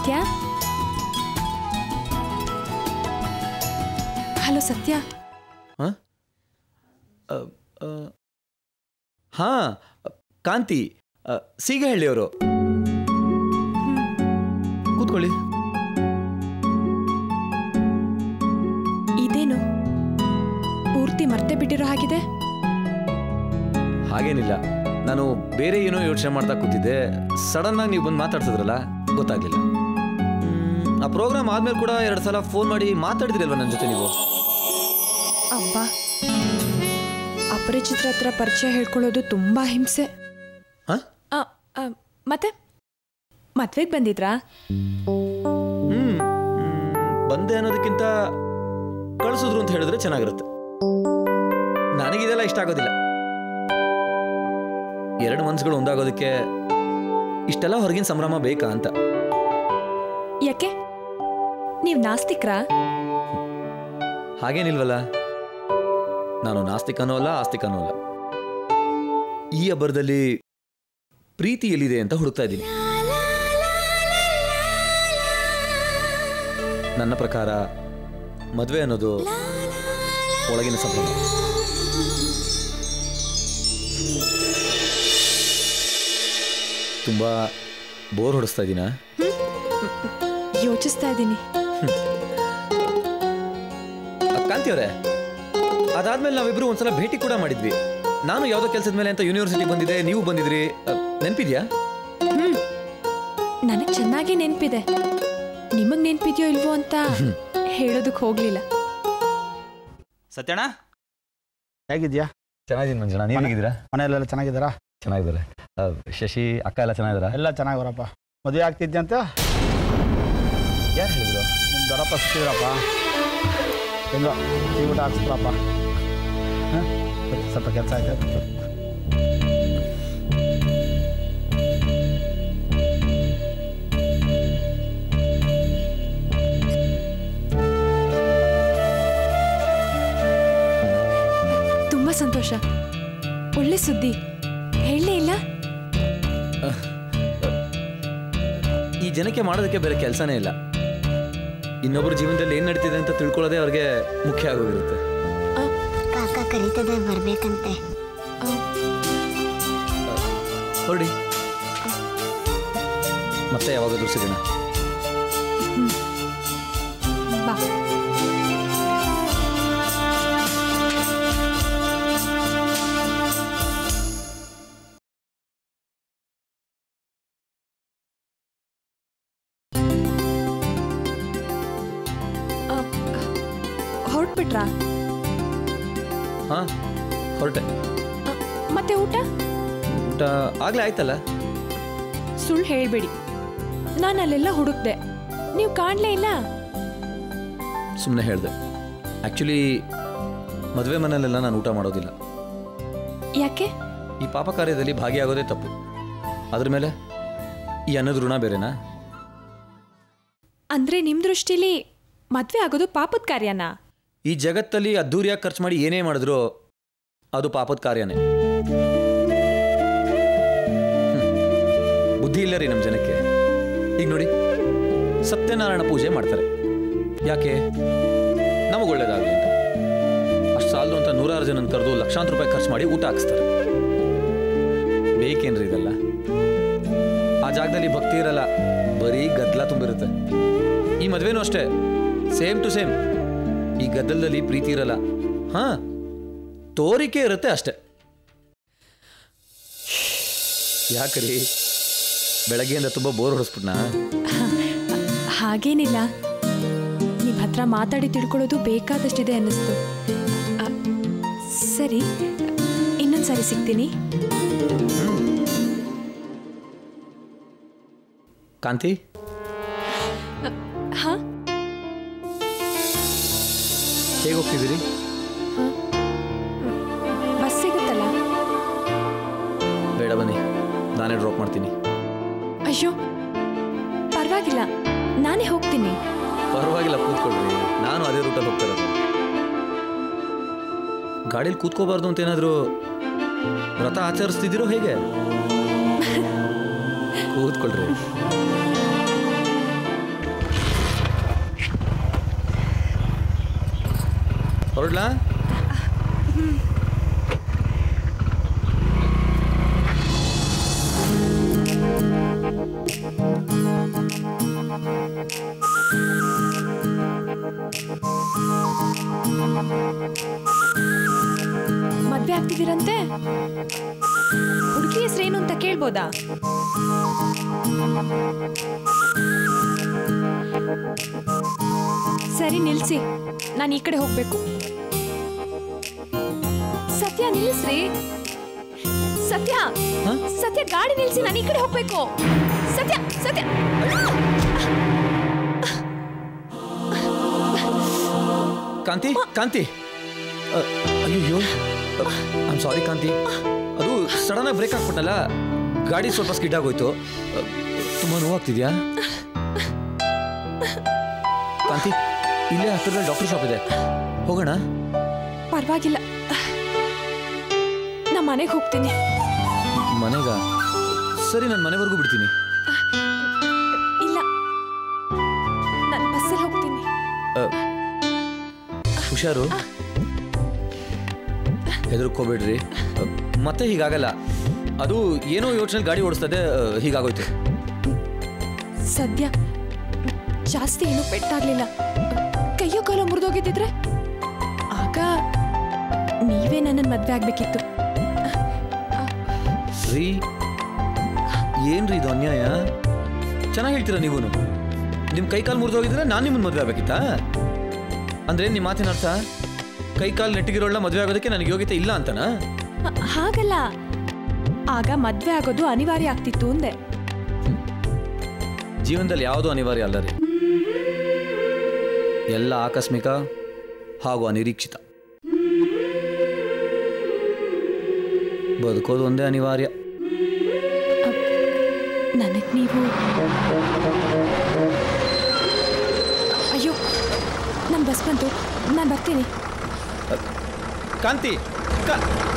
ಸತ್ಯ ಹಲೋ ಸತ್ಯ ಹಾಂ ಹಾಂ ಕಾಂತಿ ಆ, ಸೀಗಹಳ್ಳಿಯವರು ಕೂತ್ಕೊಳ್ಳಿ ಇದೇನು ಪೂರ್ತಿ ಮರ್ತೆ ಬಿಟ್ಟಿರೋ ಹಾಗಿದೆ ಹಾಗೇನಿಲ್ಲ ನಾನು ಬೇರೆ ಏನೋ ಯೋಚನೆ ಮಾಡ್ತಾ ಕೂತಿದ್ದೆ ಸಡನ್ ಆಗಿ ನೀವು ಬಂದು ಮಾತಾಡ್ಸಿದ್ರಲ್ಲ ಗೊತ್ತಾಗ್ಲಿಲ್ಲ ಮ್, ಆ ಪ್ರೋಗ್ರಾಮ್ ಆದ್ಮೇಲೆ ಕೂಡ ಎರಡು ಸಲ ಫೋನ್ ಮಾಡಿ ಮಾತಾಡಿದ್ರಲ್ವ ನನ್ನ ಜೊತೆ ನೀವು ಅಬ್ಬ ಅಪರಿಚಿತರ ಹತ್ರ ಪರಿಚಯ ಹೇಳ್ಕೊಳ್ಳೋದು ತುಂಬಾ ಹಿಂಸೆ ಹಾಂ ಆ, ಆ, ಮತ್ತೆ ಮದ್ವೆಗೆ ಬಂದಿದ್ರಾ ಹ್ಮ್ ಮ್, ಬಂದೆ ಅನ್ನೋದಕ್ಕಿಂತ ಕಳಿಸಿದ್ರು ಅಂತ ಹೇಳಿದ್ರೆ ಚೆನ್ನಾಗಿರುತ್ತೆ ನನಗಿದೆಲ್ಲ ಇಷ್ಟ ಆಗೋದಿಲ್ಲ ಎರಡು ಮನ್ಸುಗಳು ಒಂದಾಗೋದಕ್ಕೆ ಇಷ್ಟೆಲ್ಲ ಹೊರಗಿನ ಸಂಭ್ರಮ ಬೇಕಾ ಅಂತ ಯಾಕೆ ನೀವು ನಾಸ್ತಿಕ್ರಾ ಹಾಗೇನಿಲ್ವಲ್ಲ ನಾನು ನಾಸ್ತಿಕನೂ ಅಲ್ಲ ಆಸ್ತಿಕನೂ ಅಲ್ಲ ಈ ಹಬ್ಬರದಲ್ಲಿ ಪ್ರೀತಿ ಎಲ್ಲಿದೆ ಅಂತ ಹುಡುಕ್ತಾ ಇದ್ದೀನಿ ನನ್ನ ಪ್ರಕಾರ ಮದುವೆ ಅನ್ನೋದು ಒಳಗಿನ ಸಂಭ್ರಮ ತುಂಬಾ ಬೋರ್ ಹೊಡಿಸ್ತಾ ಇದ್ದೀನಾ ಯೋಚಿಸ್ತಾ ಇದ್ದೀನಿ ಕಾಂತಿ ಅವರೇ ಅದಾದ್ಮೇಲೆ ನಾವಿಬ್ರು ಒಂದ್ಸಲ ಭೇಟಿ ಕೂಡ ಮಾಡಿದ್ವಿ ನಾನು ಯಾವುದೋ ಕೆಲಸದ ಮೇಲೆ ಅಂತ ಯೂನಿವರ್ಸಿಟಿ ಬಂದಿದ್ದೆ ನೀವು ಬಂದಿದ್ರಿ ಅ, ನೆನ್ಪಿದ್ಯಾ ಹ್ಮ್ ನನಗೆ ಚೆನ್ನಾಗಿ ನೆನಪಿದೆ ನಿಮಗ್ ನೆನಪಿದ್ಯೋ ಇಲ್ವೋ ಅಂತ ಹೇಳೋದಕ್ಕೆ ಹೋಗ್ಲಿಲ್ಲ ಸತ್ಯಣ್ಣ ಹೇಗಿದ್ಯಾ ಚೆನ್ನಾಗಿದ್ದೀನಿ ಮಂಜುನಾ ನೀವು ಹೇಗಿದ್ದೀರಾ ಮನೆಯಲ್ಲೆಲ್ಲ ಚೆನ್ನಾಗಿದ್ದಾರಾ ಚೆನ್ನಾಗಿದ್ದಾರೆ ಅ, ಶಶಿ ಅಕ್ಕ ಎಲ್ಲ ಚೆನ್ನಾಗಿದ್ದಾರಾ ಎಲ್ಲ ಚೆನ್ನಾಗವರಪ್ಪ ಮದುವೆ ಆಗ್ತಿದ್ದೆ ಅಂತ ಯಾರು ಹೇಳಿದ್ರು ನಿಮ್ಮ ದೊಡ್ಡಪ್ಪ ಸಿಕ್ಕಿದ್ರಪ್ಪ ಹೆಂಗೋ ಟೀ ಊಟ ಹಾಕ್ಸ್ತ್ರಪ್ಪ ಹಾಂ ಸ್ವಲ್ಪ ಕೆಲಸ ಆಯ್ತು ತುಂಬಾ ಸಂತೋಷ ಒಳ್ಳೆ ಸುದ್ದಿ ಹೇಳಲೇ ಇಲ್ಲ ಈ ಜನಕ್ಕೆ ಮಾಡೋದಕ್ಕೆ ಬೇರೆ ಕೆಲಸನೇ ಇಲ್ಲ ಇನ್ನೊಬ್ಬರ ಜೀವನದಲ್ಲಿ ಏನು ನಡೀತಿದೆ ಅಂತ ತಿಳ್ಕೊಳ್ಳೋದೇ ಅವ್ರಿಗೆ ಮುಖ್ಯ ಆಗೋಗಿರುತ್ತೆ ಕಾಕ ಕರೀತದೆ ಬರ್ಬೇಕಂತೆ ಹೊರಡಿ ಮತ್ತೆ ಯಾವಾಗಾದ್ರೂ ಸಿಗೋಣ ಬಾ ಹೊರಟ್ಬಿಟ್ರಾ ಹಾಂ ಹೊರಟೆ ಮತ್ತೆ ಊಟ ಊಟ ಆಗಲೇ ಆಯ್ತಲ್ಲ ಸುಳ್ಳು ಹೇಳ್ಬೇಡಿ ನಾನು ಅಲ್ಲೆಲ್ಲ ಹುಡುಕ್ದೆ ನೀವು ಕಾಣ್ಲೇ ಇಲ್ಲ ಸುಮ್ಮನೆ ಹೇಳಿದೆ ಆ್ಯಕ್ಚುಲಿ ಮದುವೆ ಮನೆಯಲ್ಲೆಲ್ಲ ನಾನು ಊಟ ಮಾಡೋದಿಲ್ಲ ಯಾಕೆ ಈ ಪಾಪ ಕಾರ್ಯದಲ್ಲಿ ಭಾಗಿಯಾಗೋದೇ ತಪ್ಪು ಅದ್ರ ಮೇಲೆ ಈ ಅನ್ನದ ಋಣ ಬೇರೆನಾ ಅಂದ್ರೆ ನಿಮ್ ದೃಷ್ಟಿಲಿ ಮದ್ವೆ ಆಗೋದು ಪಾಪದ ಕಾರ್ಯನಾ ಈ ಜಗತ್ತಲ್ಲಿ ಅದ್ದೂರಿಯಾಗಿ ಖರ್ಚು ಮಾಡಿ ಏನೇ ಮಾಡಿದ್ರು ಅದು ಪಾಪದ ಕಾರ್ಯನೇ ಹ್ಮ್. ಬುದ್ಧಿ ಇಲ್ಲ ರೀ ನಮ್ಮ ಜನಕ್ಕೆ ಈಗ ನೋಡಿ ಸತ್ಯನಾರಾಯಣ ಪೂಜೆ ಮಾಡ್ತಾರೆ ಯಾಕೆ ನಮಗೆ ಒಳ್ಳೇದಾಗಲಿ ಅಂತ ಅಷ್ಟು ಸಾಲದು ಅಂತ ನೂರಾರು ಜನ ಕರೆದು ಲಕ್ಷಾಂತರ ರೂಪಾಯಿ ಖರ್ಚು ಮಾಡಿ ಊಟ ಹಾಕಿಸ್ತಾರೆ ಬೇಕೇನ್ರಿ ಇದೆಲ್ಲ ಆ ಜಾಗದಲ್ಲಿ ಭಕ್ತಿ ಇರಲ್ಲ ಬರೀ ಗದ್ದಲ ತುಂಬಿರುತ್ತೆ ಈ ಮದುವೆನೂ ಅಷ್ಟೇ ಸೇಮ್ ಟು ಸೇಮ್ ಈ ಗದ್ದಲದಲ್ಲಿ ಪ್ರೀತಿ ಇರಲ್ಲ ಹಾ ತೋರಿಕೆ ಇರುತ್ತೆ ಅಷ್ಟೆ ಯಾಕ್ರಿ ಬೆಳಗ್ಗೆಯಿಂದ ತುಂಬ ಬೋರ್ ಹೊಡಿಸ್ಬಿಟ್ನಾ ಹಾಗೇನಿಲ್ಲ ನಿಮ್ಮ ಹತ್ರ ಮಾತಾಡಿ ತಿಳ್ಕೊಳ್ಳೋದು ಬೇಕಾದಷ್ಟಿದೆ ಅನ್ನಿಸ್ತು ಆ, ಸರಿ ಇನ್ನೊಂದ್ಸರಿ ಸಿಗ್ತೀನಿ ಕಾಂತಿ ಹಾ ಹೇಗೆ ಹೋಗ್ತಿದ್ದೀರಿ ಬಸ್ ಸಿಗುತ್ತಲ್ಲ ಬೇಡ ಬನ್ನಿ ನಾನೇ ಡ್ರಾಪ್ ಮಾಡ್ತೀನಿ ಅಯ್ಯೋ ಪರವಾಗಿಲ್ಲ ನಾನೇ ಹೋಗ್ತೀನಿ ಪರವಾಗಿಲ್ಲ ಕೂತ್ಕೊಳ್ರಿ ನಾನು ಅದೇ ರೂಟಲ್ಲಿ ಹೋಗ್ತಾ ಇರೋದು ಗಾಡೀಲಿ ಕೂತ್ಕೋಬಾರ್ದು ಅಂತ ಏನಾದರೂ ವ್ರತ ಆಚರಿಸ್ತಿದ್ದೀರೋ ಹೇಗೆ ಕೂತ್ಕೊಳ್ರಿ ಹೊರಡ್ಲಾ ಮದ್ವೆ ಆಗ್ತಿದ್ದೀರಂತೆ ಹುಡುಗಿ ಹೆಸರೇನು ಅಂತ ಕೇಳ್ಬೋದಾ ಸರಿ ನಿಲ್ಸಿ ನಾನು ಈ ಕಡೆ ಹೋಗ್ಬೇಕು ಸತ್ಯ ನಿಲ್ಸ್ರಿ ಸತ್ಯ ಹ? ಸತ್ಯ ಗಾಡಿ ನಿಲ್ಸಿ ನಾನು ಈ ಕಡೆ ಹೋಗ್ಬೇಕು ಸತ್ಯ ಸತ್ಯ ಕಾಂತಿ ಕಾಂತಿ ಅ, ಅಯ್ಯಯ್ಯೋ ಐಮ್ ಸಾರಿ ಕಾಂತಿ ಅದು ಸಡನ್ ಆಗಿ ಬ್ರೇಕ್ ಹಾಕ್ಬಿಟ್ಟಲ್ಲ ಗಾಡಿ ಸ್ವಲ್ಪ ಸ್ಕಿಡ್ ಆಗೋಯ್ತು ಅ, ತುಂಬಾ ನೋವಾಗ್ತಿದ್ಯಾ ಕಾಂತಿ ಇಲ್ಲೇ ಹತ್ತಿರದಲ್ಲಿ ಡಾಕ್ಟರ್ ಶಾಪ್ ಇದೆ ಹೋಗೋಣ ಪರವಾಗಿಲ್ಲ ನಾ ಮನೆಗೆ ಹೋಗ್ತೀನಿ ಮನೆಗ ಸರಿ ನಾನು ಮನೆವರೆಗೂ ಬಿಡ್ತೀನಿ ಇಲ್ಲ ನಾನು ಬಸ್ಸಲ್ಲಿ ಹೋಗ್ತೀನಿ ಅ, ಹುಷಾರು ಹೆದರ್ಕೋಬೇಡ್ರಿ ಅ, ಮತ್ತೆ ಹೀಗಾಗಲ್ಲ ಅದು ಏನೋ ಯೋಚನೆ ಗಾಡಿ ಓಡಿಸ್ತದೆ ಅ, ಹೀಗಾಗೋಯ್ತು ಸದ್ಯ ಜಾಸ್ತಿ ಏನೂ ಪೆಟ್ಟಾಗ್ಲಿಲ್ಲ ಕೈಯೋ ಕಾಲೋ ಮುರಿದೋಗಿದ್ದಿದ್ರೆ ಆಗ ನೀವೇ ನನ್ನನ್ನು ಮದ್ವೆ ಆಗ್ಬೇಕಿತ್ತು ರೀ ಏನ್ರಿ ಇದು ಅನ್ಯಾಯ ಚೆನ್ನಾಗಿ ಹೇಳ್ತೀರಾ ನೀವು ನಿಮ್ಮ ಕೈ ಕಾಲು ಮುರಿದೋಗಿದ್ರೆ ನಾನು ನಿಮ್ಮನ್ನ ಮದುವೆ ಆಗ್ಬೇಕಿತ್ತಾ ಅಂದ್ರೆ ನಿಮ್ಮ ಮಾತಿನ ಅರ್ಥ ಕೈ ಕಾಲು ನೆಟ್ಟಿಗಿರೋಳ ಮದುವೆ ಆಗೋದಕ್ಕೆ ನನಗೆ ಯೋಗ್ಯತೆ ಇಲ್ಲ ಅಂತನಾ ಹ- ಹಾಗಲ್ಲ ಆಗ ಮದ್ವೆ ಆಗೋದು ಅನಿವಾರ್ಯ ಆಗ್ತಿತ್ತು ಅಂದೆ ಜೀವನದಲ್ಲಿ ಯಾವುದೂ ಅನಿವಾರ್ಯ ಅಲ್ಲ ರೀ ಎಲ್ಲ ಆಕಸ್ಮಿಕ ಹಾಗೂ ಅನಿರೀಕ್ಷಿತ ಬದುಕೋದು ಒಂದೇ ಅನಿವಾರ್ಯ ನನಗೆ ನೀವು ಅಯ್ಯೋ ನನ್ನ ಬಸ್ ಬಂತು ನಾನು ಬರ್ತೀನಿ ಕಾಂತಿ ಕಾ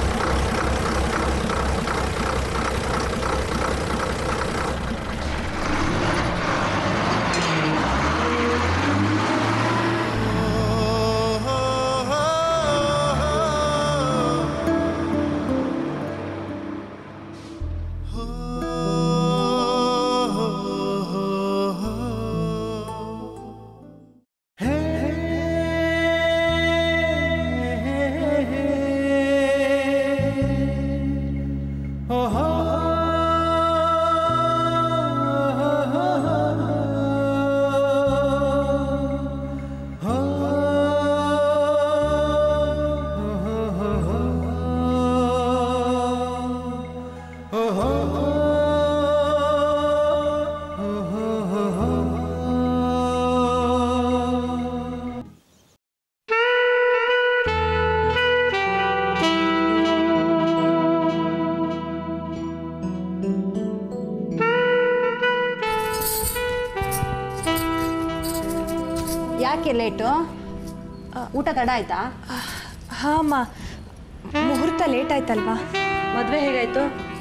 ಯಾಕೆ ಲೇಟು ಊಟ ತಡ ಆಯ್ತಾ ಹಾಂ ಅಮ್ಮ ಮುಹೂರ್ತ ಲೇಟ್ ಆಯ್ತಲ್ವಾ ಮದುವೆ ಹೇಗಾಯ್ತು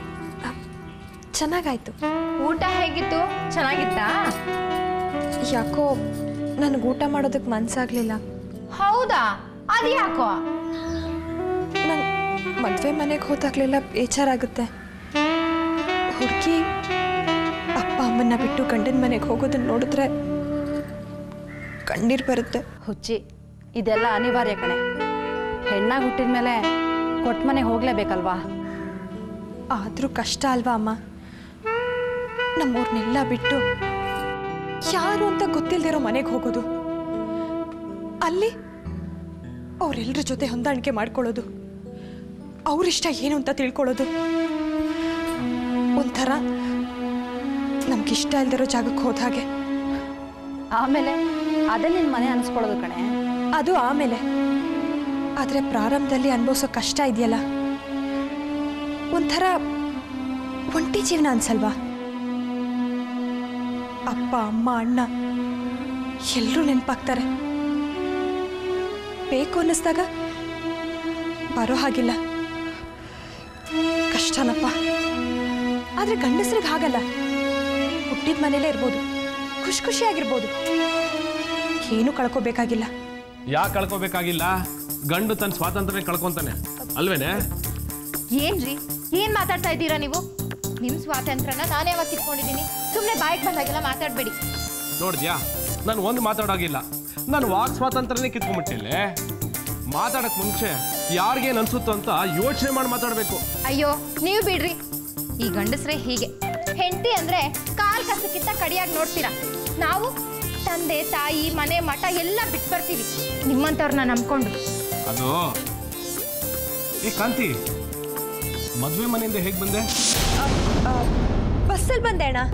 ಚೆನ್ನಾಗಾಯ್ತು ಊಟ ಹೇಗಿತ್ತು ಚೆನ್ನಾಗಿತ್ತಾ ಯಾಕೋ ನನಗೆ ಊಟ ಮಾಡೋದಕ್ಕೆ ಮನ್ಸಾಗ್ಲಿಲ್ಲ ಹೌದಾ ಅದು ಯಾಕೋ ನಂಗೆ ಮದುವೆ ಮನೆಗೆ ಹೋದಾಗ್ಲೆಲ್ಲ ಬೇಜಾರಾಗುತ್ತೆ ಹುಡುಗಿ ಅಪ್ಪ ಅಮ್ಮನ್ನ ಬಿಟ್ಟು ಗಂಡನ ಮನೆಗೆ ಹೋಗೋದನ್ನ ನೋಡಿದ್ರೆ ಕಣ್ಣೀರು ಬರುತ್ತೆ ಹುಚ್ಚಿ ಇದೆಲ್ಲ ಅನಿವಾರ್ಯ ಕಣೆ ಹೆಣ್ಣಾಗಿ ಹುಟ್ಟಿದ ಮೇಲೆ ಕೊಟ್ಟ ಮನೆಗೆ ಹೋಗ್ಲೇಬೇಕಲ್ವಾ ಆದರೂ ಕಷ್ಟ ಅಲ್ವಾ ಅಮ್ಮ ನಮ್ಮೂರ್ನೆಲ್ಲ ಬಿಟ್ಟು ಯಾರು ಅಂತ ಗೊತ್ತಿಲ್ದಿರೋ ಮನೆಗೆ ಹೋಗೋದು ಅಲ್ಲಿ ಅವರೆಲ್ಲರ ಜೊತೆ ಹೊಂದಾಣಿಕೆ ಮಾಡ್ಕೊಳ್ಳೋದು ಅವ್ರಿಷ್ಟ ಏನು ಅಂತ ತಿಳ್ಕೊಳ್ಳೋದು ಒಂಥರ ನಮ್ಗಿಷ್ಟ ಇಲ್ದಿರೋ ಜಾಗಕ್ಕೆ ಹೋದ ಹಾಗೆ ಆಮೇಲೆ ಅದೇ ನಿನ್ನ ಮನೆ ಅನ್ಸ್ಕೊಳ್ಳೋದು ಕಣೆ ಅದು ಆಮೇಲೆ ಆದರೆ ಪ್ರಾರಂಭದಲ್ಲಿ ಅನುಭವಿಸೋ ಕಷ್ಟ ಇದೆಯಲ್ಲ ಒಂಥರ ಒಂಟಿ ಜೀವನ ಅನ್ಸಲ್ವಾ ಅಪ್ಪ ಅಮ್ಮ ಅಣ್ಣ ಎಲ್ಲರೂ ನೆನಪಾಗ್ತಾರೆ ಬೇಕು ಅನ್ನಿಸ್ದಾಗ ಬರೋ ಹಾಗಿಲ್ಲ ಕಷ್ಟನಪ್ಪ ಆದರೆ ಗಂಡಸ್ರಿಗೆ ಹಾಗಲ್ಲ ಹುಟ್ಟಿದ ಮನೇಲೇ ಇರ್ಬೋದು ಖುಷಿ ಖುಷಿಯಾಗಿರ್ಬೋದು ಏನೂ ಕಳ್ಕೋಬೇಕಾಗಿಲ್ಲ ಯಾಕೆ ಕಳ್ಕೊಬೇಕಾಗಿಲ್ಲ ಗಂಡು ತನ್ನ ಸ್ವಾತಂತ್ರ್ಯ ಕಳ್ಕೊಂತಾನೆ ಅಲ್ವೇನೆ ಏನ್ರಿ ಏನ್ ಮಾತಾಡ್ತಾ ಇದ್ದೀರಾ ನೀವು ನಿಮ್ ಸ್ವಾತಂತ್ರ್ಯನ ನಾನೇ ಯಾವಾಗ ಕಿತ್ಕೊಂಡಿದ್ದೀನಿ ಸುಮ್ಮನೆ ಬಾಯಿಗೆ ಬಂದಾಗೆಲ್ಲ ಮಾತಾಡ್ಬೇಡಿ ನೋಡಿದ್ಯಾ ನಾನು ಒಂದು ಮಾತಾಡೋಗಿಲ್ಲ ನಾನು ವಾಕ್ ಸ್ವಾತಂತ್ರ್ಯನೇ ಕಿತ್ಕೊಂಡ್ಬಿಟ್ಟಿಲ್ಲ ಮಾತಾಡಕ್ ಮುಂಚೆ ಯಾರಿಗೇನು ಅನ್ಸುತ್ತೋ ಅಂತ ಯೋಚನೆ ಮಾಡಿ ಮಾತಾಡಬೇಕು ಅಯ್ಯೋ ನೀವು ಬಿಡ್ರಿ ಈ ಗಂಡಸ್ರೆ ಹೀಗೆ ಹೆಂಡತಿ ಅಂದ್ರೆ ಕಾಲ್ ಕಸಕ್ಕಿಂತ ಕಡಿಯಾಗಿ ನೋಡ್ತೀರಾ ನಾವು ತಂದೆ ತಾಯಿ ಮನೆ ಮಠ ಎಲ್ಲ ಬಿಟ್ಟು ಬರ್ತೀವಿ ನಿಮ್ಮಂಥವ್ರನ್ನ ನಂಬ್ಕೊಂಡು ಅದು ಏ ಕಾಂತಿ ಮದ್ವೆ ಮನೆಯಿಂದ ಹೇಗೆ ಬಂದೆ ಬಸ್ಸಲ್ಲಿ ಬಂದೆ ಅಣ್ಣ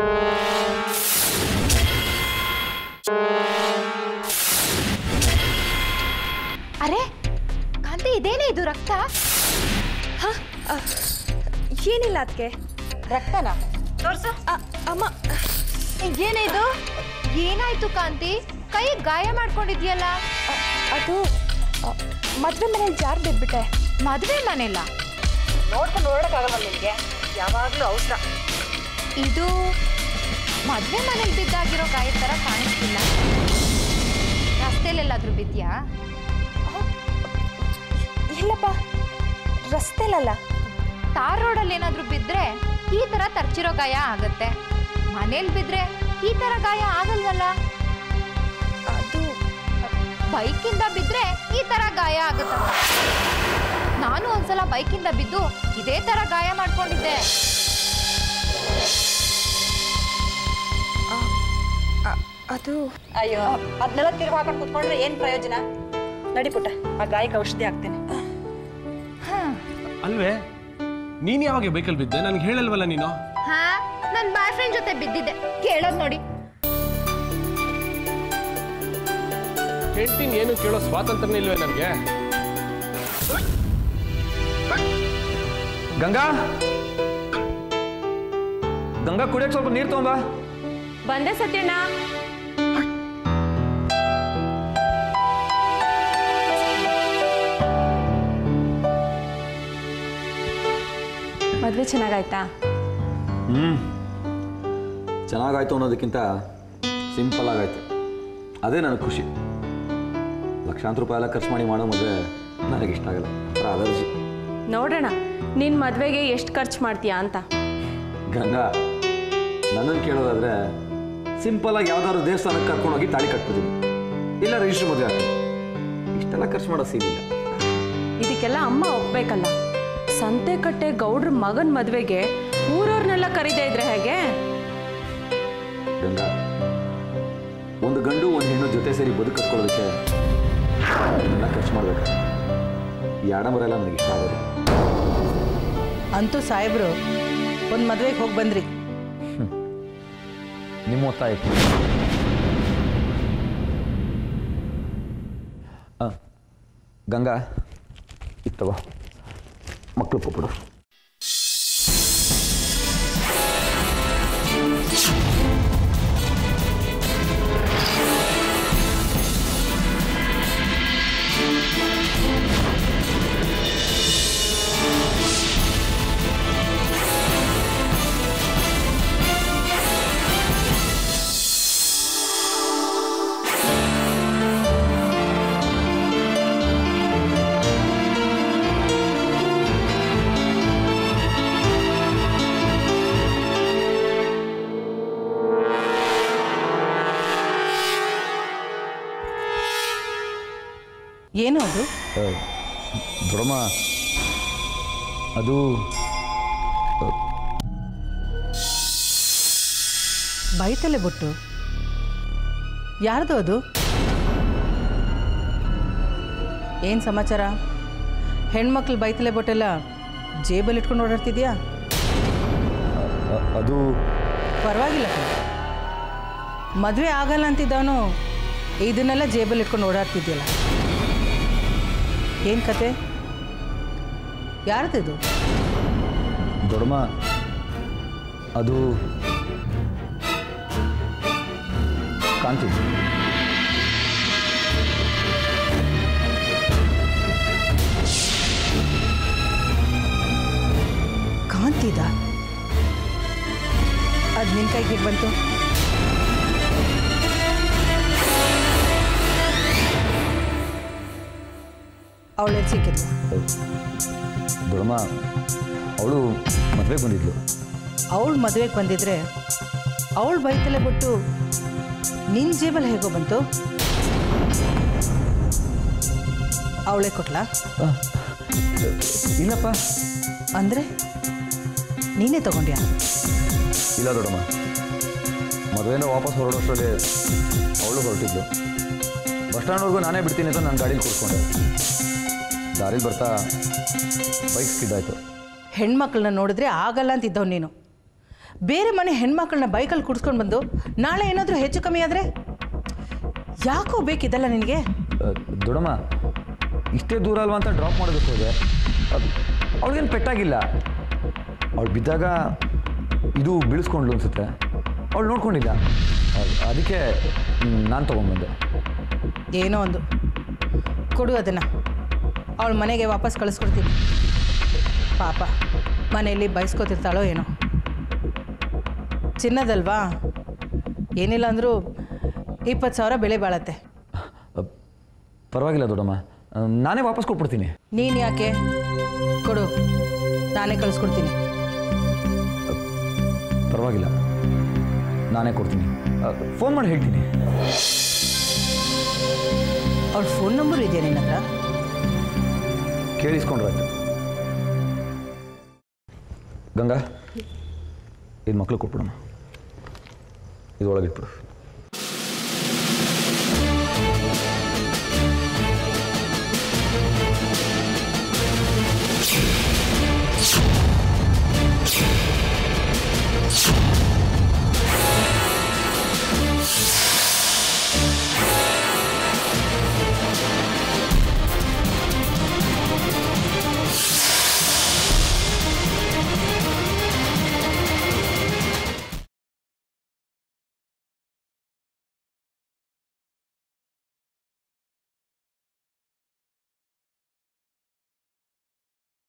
ಅರೆ ಕಾಂತಿ ಇದೇನೇ ಇದು ರಕ್ತ ಏನಿಲ್ಲ ಅದಕ್ಕೆ ರಕ್ತನ ತೋರ್ಸು ಅಮ್ಮ ಏನೇ ಇದು ಏನಾಯ್ತು ಕಾಂತಿ ಕೈ ಗಾಯ ಮಾಡ್ಕೊಂಡಿದ್ಯಲ್ಲ ಅದು ಮದುವೆ ಮನೇಲಿ ಜಾರ್ ಬಿದ್ಬಿಟ್ಟೆ ಮದುವೆ ಮನೆಲ್ಲ ನೋಡ್ಕೊಂಡು ನೋಡೋಕ್ಕಾಗಲ್ಲ ನಿಮಗೆ ಯಾವಾಗಲೂ ಅವಸರ ಇದು ಮದುವೆ ಮನೇಲಿ ಬಿದ್ದಾಗಿರೋ ಗಾಯ ಥರ ಕಾಣಿಸ್ತಿಲ್ಲ ರಸ್ತೆಲೆಲ್ಲಾದ್ರೂ ಬಿದ್ಯಾ ಇಲ್ಲಪ್ಪ ರಸ್ತೆಲಲ್ಲ ತಾರ್ ರೋಡಲ್ಲಿ ಏನಾದ್ರೂ ಬಿದ್ರೆ ಈ ತರ ತರ್ಚಿರೋ ಗಾಯ ಆಗತ್ತೆ ಮನೇಲಿ ಬಿದ್ರೆ ಈ ತರ ಗಾಯ ಆಗಲ್ವಲ್ಲ ಅದು ಬೈಕಿಂದ ಬಿದ್ರೆ ಈ ತರ ಗಾಯ ಆಗುತ್ತಲ್ಲ ನಾನು ಒಂದ್ಸಲ ಬೈಕಿಂದ ಬಿದ್ದು ಇದೇ ತರ ಗಾಯ ಮಾಡ್ಕೊಂಡಿದ್ದೆ ಅ- ಅದು ಅಯ್ಯೋ ಅದನ್ನೆಲ್ಲ ತಿರುಗಿ ಹಾಕೊಂಡು ಕುತ್ಕೊಂಡ್ರೆ ಏನು ಪ್ರಯೋಜನ ನಡಿ ಪುಟ್ಟ ಆ ಗಾಯಕ್ಕೆ ಔಷಧಿ ಹಾಕ್ತೇನೆ ಅಲ್ವೇ ನೀನು ಯಾವಾಗ ಬೈಕಲ್ಲಿ ಬಿದ್ದೆ ನನಗೆ ಹೇಳಲ್ವಲ್ಲ ನೀನು ಹಾ ನನ್ ಬಾಯ್ ಫ್ರೆಂಡ್ ಜೊತೆ ಬಿದ್ದಿದ್ದೆ ಕೇಳೋದ್ ನೋಡಿ ಹೆಂಡ್ತಿನ ಏನು ಕೇಳೋ ಸ್ವಾತಂತ್ರ್ಯನೇ ಇಲ್ವೇ ನನಗೆ ಗಂಗಾ ಗಂಗಾ ಕುಡಿಯಕ್ಕೆ ಸ್ವಲ್ಪ ನೀರು ತಗೊಂಬಾ ಬಂದೆ ಸತ್ಯಣ್ಣ ಮದುವೆ ಚೆನ್ನಾಗಾಯ್ತಾ ಹ್ಞೂ ಚೆನ್ನಾಗಾಯ್ತು ಅನ್ನೋದಕ್ಕಿಂತ ಸಿಂಪಲ್ ಆಗೈತೆ ಅದೇ ನನಗೆ ಖುಷಿ ಲಕ್ಷಾಂತರ ರೂಪಾಯಿ ಎಲ್ಲ ಖರ್ಚು ಮಾಡಿ ಮಾಡೋ ಮದುವೆ ನನಗೆ ಇಷ್ಟ ಆಗಲ್ಲ ಒಂಥರ ಅಲರ್ಜಿ ನೋಡೋಣ ನಿನ್ನ ಮದುವೆಗೆ ಎಷ್ಟು ಖರ್ಚು ಮಾಡ್ತೀಯಾ ಅಂತ ಗಂಗಾ ನನ್ನನ್ನು ಕೇಳೋದಾದ್ರೆ ಸಿಂಪಲಾಗಿ ಯಾವ್ದಾದ್ರು ದೇವಸ್ಥಾನಕ್ಕೆ ಕರ್ಕೊಂಡೋಗಿ ತಾಳಿ ಕಟ್ಬಿಡ್ತೀನಿ ಇಲ್ಲ ರಿಜಿಸ್ಟ್ರ್ ಮದುವೆ ಆಗ್ತೀನಿ ಇಷ್ಟೆಲ್ಲ ಖರ್ಚು ಮಾಡೋ ಸೀನಿಲ್ಲ ಇದಕ್ಕೆಲ್ಲ ಅಮ್ಮ ಒಪ್ಬೇಕಲ್ಲ ಸಂತೆಕಟ್ಟೆ ಗೌಡ್ರ ಮಗನ ಮದುವೆಗೆ ಊರವ್ರನ್ನೆಲ್ಲ ಕರೀದೇ ಇದ್ರೆ ಹೇಗೆ ಗಂಗಾ ಒಂದು ಗಂಡು ಒಂದು ಹೆಣ್ಣು ಜೊತೆ ಸೇರಿ ಬದುಕು ಕಟ್ಕೊಳ್ಳೋದಕ್ಕೆ ಎಲ್ಲ ಖರ್ಚು ಮಾಡ್ಬೇಕು ಈ ಆಡಂಬರ ಎಲ್ಲ ನನಗೆ ಇಷ್ಟ ಆಗೋದು ಅಂತೂ ಸಾಹೇಬ್ರು ಒಂದು ಮದುವೆಗೆ ಹೋಗಿ ಬಂದ್ರಿ ನಿಮ್ಮ ಒತ್ತಾಯಕ್ಕೆ ಆ, ಗಂಗಾ ಇತ್ತವ ಮಕ್ಕಳು ಕೊಟ್ಬಿಡು ಏನು ಅದು ದೊಡಮ್ಮ ಅದು ಬೈತಲೆ ಬಿಟ್ಟು ಯಾರ್ದು ಅದು ಏನು ಸಮಾಚಾರ ಹೆಣ್ಮಕ್ಳು ಬೈತಲೆ ಬೊಟ್ಟೆಲ್ಲ ಜೇಬಲ್ಲಿ ಇಟ್ಕೊಂಡು ಓಡಾಡ್ತಿದ್ಯಾ ಅ- ಅದು ಪರವಾಗಿಲ್ಲ ಕಣೆ. ಮದುವೆ ಆಗಲ್ಲ ಅಂತಿದ್ದವನು ಇದನ್ನೆಲ್ಲ ಜೇಬಲ್ಲಿ ಇಟ್ಕೊಂಡು ಓಡಾಡ್ತಿದ್ಯಲ್ಲ ಏನು ಕತೆ ಯಾರ್ದಿದು ದೊಡಮ್ಮ ಅದು ಕಾಂತಿ ಕಾಂತಿದ ಅದು ನಿನ್ನ ಕೈಗೆ ಹೇಗೆ ಬಂತು ಅವಳೆಲ್ಲಿ ಸಿಕ್ಕಿದ್ಲು ದೊಡ್ಡಮ್ಮ ಅವಳು ಮದುವೆಗೆ ಬಂದಿದ್ಲು ಅವಳು ಮದುವೆಗೆ ಬಂದಿದ್ರೆ ಅವಳು ಬೈತಲೆ ಬಿಟ್ಟು ನಿನ್ನ ಜೇಬಲ್ಲಿ ಹೇಗೋ ಬಂತು ಅವಳೇ ಕೊಟ್ಲಾ ಆ, ಇಲ್ಲಪ್ಪ ಅಂದರೆ ನೀನೇ ತಗೊಂಡ್ಯಾ ಇಲ್ಲ ದೊಡ್ಡಮ್ಮ ಮದುವೆಯಿಂದ ವಾಪಸ್ ಹೊರಡೋಷ್ಟರಲ್ಲಿ ಅವಳು ಹೊರಟಿದ್ಲು ಬಸ್ ಸ್ಟ್ಯಾಂಡ್ವರೆಗೂ ನಾನೇ ಬಿಡ್ತೀನಿ ಅಂತ ನಾನು ಗಾಡೀಲಿ ಕೂತ್ಕೊಂಡೆ ದಾರಿಲಿ ಬರ್ತಾ ಬೈಕ್ ಸ್ಕಿಡ್ ಆಯಿತು ಹೆಣ್ಮಕ್ಳನ್ನ ನೋಡಿದ್ರೆ ಆಗಲ್ಲ ಅಂತಿದ್ದವ್ ನೀನು ಬೇರೆ ಮನೆ ಹೆಣ್ಮಕ್ಳನ್ನ ಬೈಕಲ್ಲಿ ಕುಡ್ಸ್ಕೊಂಡು ಬಂದು ನಾಳೆ ಏನಾದರೂ ಹೆಚ್ಚು ಕಮ್ಮಿ ಆದರೆ ಯಾಕೋ ಬೇಕಿದಲ್ಲ ನಿನಗೆ ದೊಡ್ಡಮ್ಮ ಇಷ್ಟೇ ದೂರ ಅಲ್ವಾ ಅಂತ ಡ್ರಾಪ್ ಮಾಡೋದಕ್ಕೆ ಹೋದೆ ಅವಳಿಗೇನು ಪೆಟ್ಟಾಗಿಲ್ಲ ಅವಳು ಬಿದ್ದಾಗ ಇದು ಬೀಳಿಸ್ಕೊಂಡ್ಲು ಅನ್ಸುತ್ತೆ ಅವಳು ನೋಡ್ಕೊಂಡಿಲ್ಲ ಅದ್- ಅದಕ್ಕೆ ನಾನು ತೊಗೊಂಡ್ಬಂದೆ ಏನೋ ಒಂದು ಕೊಡು ಅದನ್ನು ಅವಳ ಮನೆಗೆ ವಾಪಸ್ ಕಳಿಸ್ಕೊಡ್ತೀನಿ ಪಾಪ ಮನೆಯಲ್ಲಿ ಬಯಸ್ಕೋತಿರ್ತಾಳೋ ಏನೋ ಚಿನ್ನದಲ್ವಾ ಏನಿಲ್ಲ ಅಂದರೂ ಇಪ್ಪತ್ತು ಸಾವಿರ ಬೆಲೆ ಬಾಳತ್ತೆ ಅಹ್, ಪರವಾಗಿಲ್ಲ ದೊಡ್ಡಮ್ಮ ಅಹ್, ನಾನೇ ವಾಪಸ್ ಕೊಟ್ಬಿಡ್ತೀನಿ ನೀನು ಯಾಕೆ ಕೊಡು ನಾನೇ ಕಳಿಸ್ಕೊಡ್ತೀನಿ ಪರವಾಗಿಲ್ಲ ನಾನೇ ಕೊಡ್ತೀನಿ ಫೋನ್ ಮಾಡಿ ಹೇಳ್ತೀನಿ ಅವಳ ಫೋನ್ ನಂಬರ್ ಇದೆಯಾ ನಿನ್ನ ಹತ್ರ ಕೇಳಿಸ್ಕೊಂಡ್ರಾಯ್ತು ಗಂಗಾ ಇದು ಮಕ್ಳು ಕೊಟ್ಬಿಡಮ್ಮ ಇದು ಒಳಗಿಟ್ಬಿಡು